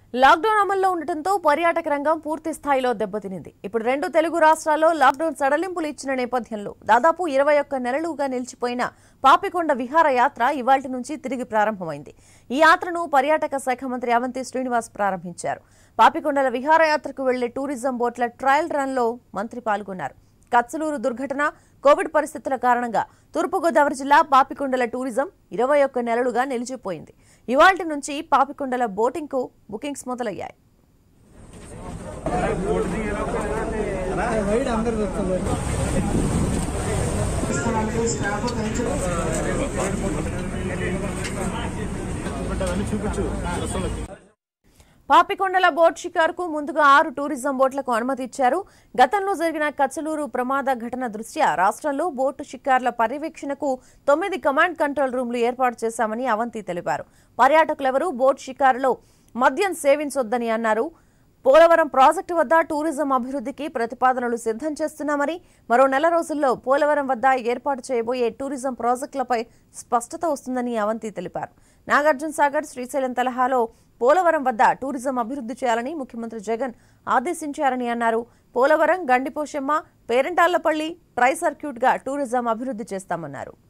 lockdown అమల్లో ఉండటంతో పర్యాటక రంగం పూర్తి స్థాయిలో దెబ్బతినింది ఇప్పుడు రెండు తెలుగు రాష్ట్రాల్లో లాక్డౌన్ సడలింపులు ఇచ్చిన నేపథ్యంలో దాదాపు ఇరవై ఒక్క నెలలుగా నిలిచిపోయిన పాపికొండ విహార యాత్ర ఇవాల్టి నుంచి తిరిగి ప్రారంభమైంది ఈ యాత్రను పర్యాటక శాఖ మంత్రి అవంతి శ్రీనివాస్ ప్రారంభించారు పాపికొండల విహారయాత్రకు వెళ్లే టూరిజం బోట్ల ట్రయల్ రన్లో మంత్రి పాల్గొన్నారు కత్సలూరు దుర్ఘటన కోవిడ్ పరిస్థితుల కారణంగా తూర్పుగోదావరి జిల్లా పాపికొండల టూరిజం ఇరవై ఒక్క నెలలుగా నిలిచిపోయింది ఇవాల్టి నుంచి పాపికొండల బోటింగ్కు బుకింగ్స్ మొదలయ్యాయి పాపికొండల బోట్ షికారుకు ముందుగా ఆరు టూరిజం బోట్లకు అనుమతి ఇచ్చారు గతంలో జరిగిన కచ్చలూరు ప్రమాద ఘటన దృష్ట్యా రాష్ట్రంలో బోటు షికార్ల పర్యవేక్షణకు తొమ్మిది కమాండ్ కంట్రోల్ రూమ్లు ఏర్పాటు చేశామని అవంతి తెలిపారు పర్యాటకులెవరూ బోట్ షికారులో మద్యం సేవించొద్దని అన్నారు పోలవరం ప్రాజెక్టు వద్ద టూరిజం అభివృద్ధికి ప్రతిపాదనలు సిద్ధం చేస్తున్నామని మరో నెల రోజుల్లో పోలవరం వద్ద ఏర్పాటు చేయబోయే టూరిజం ప్రాజెక్టులపై స్పష్టత వస్తుందని అవంతి తెలిపారు నాగార్జున సాగర్ శ్రీశైలం తరహాలో పోలవరం వద్ద టూరిజం అభివృద్ధి చేయాలని ముఖ్యమంత్రి జగన్ ఆదేశించారని అన్నారు పోలవరం గండిపోషమ్మ పేరంటాళ్లపల్లి ట్రై సర్క్యూట్గా టూరిజం అభివృద్ధి చేస్తామన్నారు